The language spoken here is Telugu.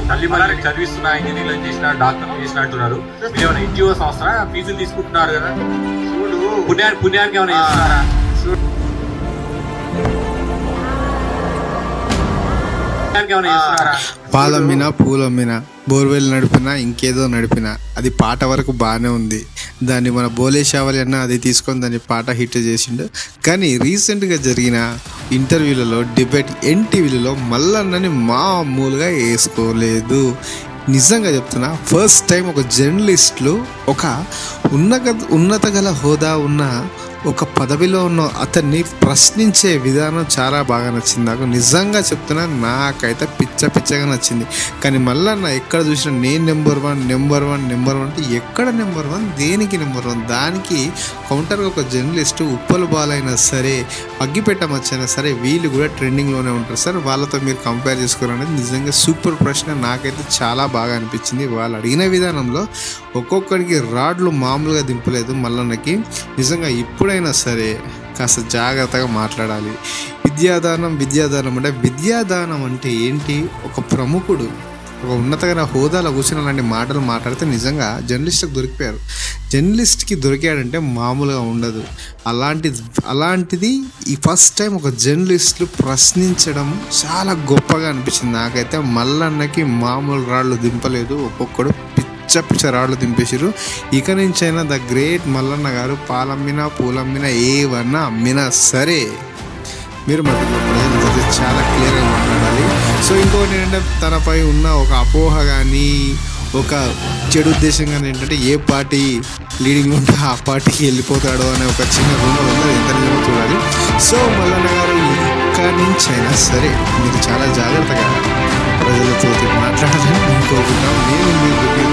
తల్లి మళ్ళీ చదివిస్తున్నా ఇంజనీరింగ్ చేసిన డాక్టర్ చేసిన అంటున్నారు మీరు ఏమైనా ఎన్జిఓ సంస్థ ఫీజులు తీసుకుంటున్నారు కదా చూడు పుణ్యానికి పుణ్యానికి ఏమైనా చేస్తున్నారా పుణ్యానికి ఏమైనా చేస్తున్నారా పాలమ్మినా పూలమ్మినా బోర్వెల్ నడిపినా ఇంకేదో నడిపినా అది పాట వరకు బాగానే ఉంది దాన్ని మన బోలే షావలి అన్న అది తీసుకొని దాన్ని పాట హిట్ చేసిండు కానీ రీసెంట్గా జరిగిన ఇంటర్వ్యూలలో డిబేట్ ఎన్టీవీలలో మల్లన్నని మామూలుగా వేసుకోలేదు నిజంగా చెప్తున్నా ఫస్ట్ టైం ఒక జర్నలిస్టులు ఒక ఉన్నత ఉన్నత గల హోదా ఉన్న ఒక పదవిలో ఉన్న అతన్ని ప్రశ్నించే విధానం చాలా బాగా నచ్చింది నాకు నిజంగా చెప్తున్నా నాకైతే పిచ్చ పిచ్చగా నచ్చింది కానీ మళ్ళీ ఎక్కడ చూసినా నేను number one number one number one అంటే ఎక్కడ నెంబర్ వన్ దేనికి నెంబర్ వన్ దానికి కౌంటర్గా ఒక జర్నలిస్ట్ ఉప్పలు బాలైనా సరే అగ్గిపెట్ట మచ్చైనా సరే వీళ్ళు కూడా ట్రెండింగ్లోనే ఉంటారు సార్ వాళ్ళతో మీరు కంపేర్ చేసుకోవాలనేది నిజంగా సూపర్ ప్రశ్న నాకైతే చాలా బాగా అనిపించింది వాళ్ళు అడిగిన విధానంలో ఒక్కొక్కడికి రాడ్లు మామూలుగా దింపలేదు మల్లన్నకి నిజంగా ఇప్పుడైనా సరే కాస్త జాగ్రత్తగా మాట్లాడాలి విద్యాదానం విద్యాదానం అంటే విద్యాదానం అంటే ఏంటి ఒక ప్రముఖుడు ఒక ఉన్నతమైన హోదాలో కూర్చుని అలాంటి మాటలు మాట్లాడితే నిజంగా జర్నలిస్ట్కి దొరికిపోయారు జర్నలిస్ట్కి దొరికాడంటే మామూలుగా ఉండదు అలాంటి అలాంటిది ఈ ఫస్ట్ టైం ఒక జర్నలిస్టులు ప్రశ్నించడం చాలా గొప్పగా అనిపించింది నాకైతే మల్లన్నకి మామూలు రాళ్ళు దింపలేదు ఒక్కొక్కడు పిచ్చ పిచ్చ రాళ్ళు దింపేసారు ఇక నుంచైనా ద గ్రేట్ మల్లన్న గారు పాలమ్మినా పూలమ్మినా ఏవన్నా అమ్మినా సరే మీరు మటుకు ప్రజల మధ్య చాలా క్లియర్గా మాట్లాడాలి సో ఇంకోటి ఏంటంటే తనపై ఉన్న ఒక అపోహ కానీ ఒక చెడు ఉద్దేశం కానీ ఏంటంటే ఏ పార్టీ లీడింగ్ ఉంటే ఆ పార్టీకి వెళ్ళిపోతాడో అనే ఒక చిన్న రూమర్ ఉంది అది ఎంత నిజమో చూడాలి సో మల్లన్న గారు ఇక్కడి నుంచి అయినా సరే మీరు చాలా జాగ్రత్తగా ప్రజలతో మాట్లాడాలని నేను కోరుకుంటాం నేను మీ